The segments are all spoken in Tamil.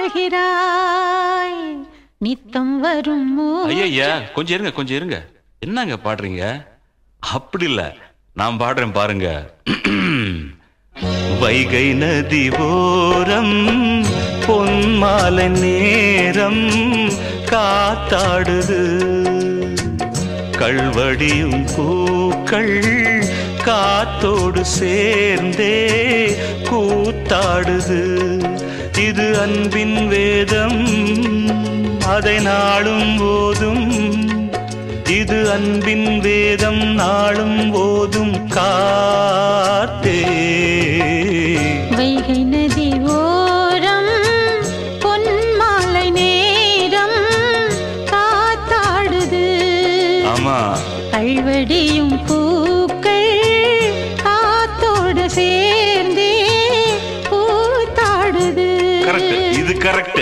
வாழ்கிறாய் நித்தம் வரும் ஐயா கொஞ்சம் இருங்க கொஞ்சம் இருங்க என்னங்க பாடுறீங்க அப்படி இல்ல நான் பாடுறேன் பாருங்க வைகை நதி ஓரம் பொன்மாலை நேரம் காத்தாடுது கள்வடியும் பூக்கள் காத்தோடு சேர்ந்தே கூத்தாடுது இது அன்பின் வேதம் அதை நாளும் போதும் இது அன்பின் வேதம் நாளும் போதும் காத்தே வைகை நதி ஓரம் பொன்மாலை நேரம் காத்தாடுது ஆமா கழ்வடியும் பூக்கள் காத்தோடு சேர்ந்தே பூத்தாடுது கரெக்ட் இது கரெக்ட்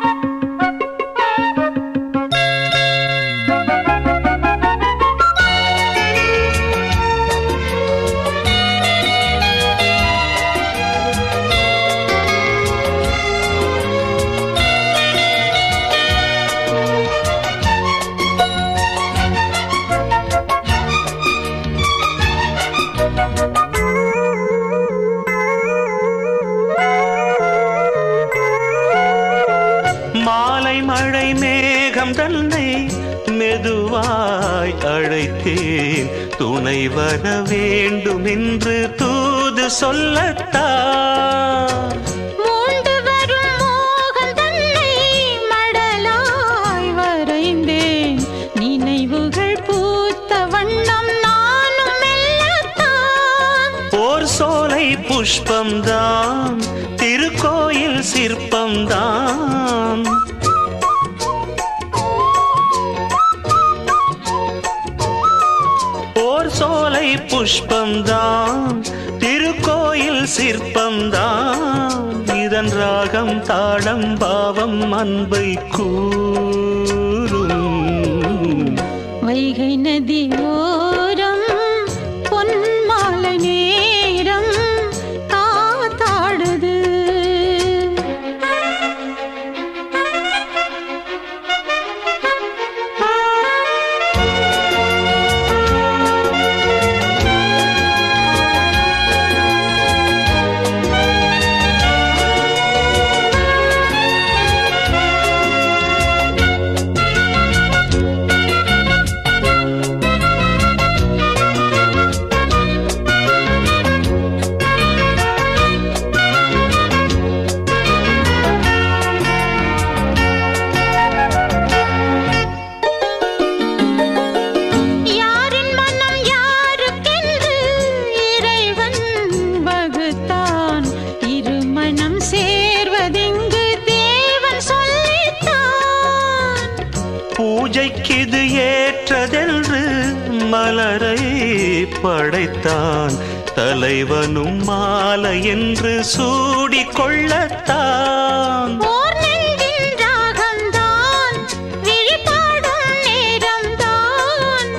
மாலை மழை மேகம் தன்னை மெதுவாய் அழைத்தேன் துணை வர வேண்டும் என்று தூது சொல்லத்தான் மூண்டு வரும் மோகம் தன்னை மடலாய் வரைந்தேன் நினைவுகள் பூத்த வண்ணம் நானும் மெல்லத்தான் ஓர் சோலை புஷ்பம்தான் திருக்கோயில் சிற்பம்தான் ஓர் சோலை புஷ்பம்தான் திருக்கோயில் சிற்பம்தான் இதன் ராகம் தாளம் பாவம் அன்பை கூறும் வைகை நதி ஓரம் பொன்மாலை நேரம் காத்தாடுது யாரின் மனம் யாருக்கென்று இறைவன் வகுத்தான் இரு மனம் சேர்வதெங்கு தேவன் சொல்லித்தான் பூஜைக்கிது ஏற்றதென்று மலரை படைத்தான் தலைவனும் மாலை என்று சூடிக்கொள்ளத்தான் ஓர் நெஞ்சின் ராகம்தான் விழிபாடும் நேரம்தான்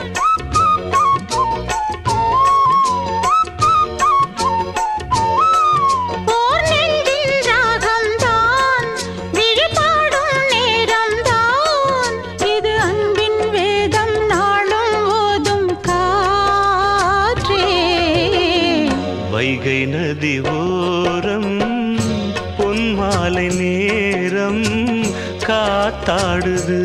ஓர் நெஞ்சின் ராகம்தான் விழிபாடும் நேரம்தான் இது அன்பின் வேதம் நாளும் ஓதும் காற்றே வைகை நதி ஓரம் பொன்மாலை நேரம் காத்தாடுது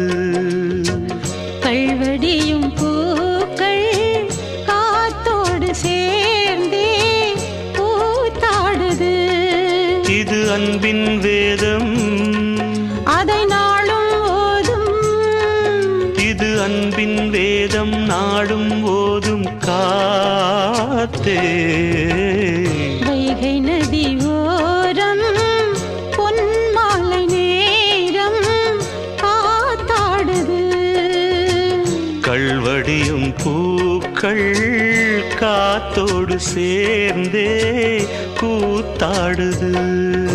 கள்வடியும் பூக்கள் காத்தோடு சேர்ந்தே பூத்தாடுது இது அன்பின் வேதம் அதை நாளும் ஓதும் இது அன்பின் வேதம் நாடும் போதும் காத்தே வைகை நதி ஓரம் பொன்மாலை நேரம் காத்தாடுது கள்வடியும் பூக்கள் காத்தோடு சேர்ந்தே கூத்தாடுது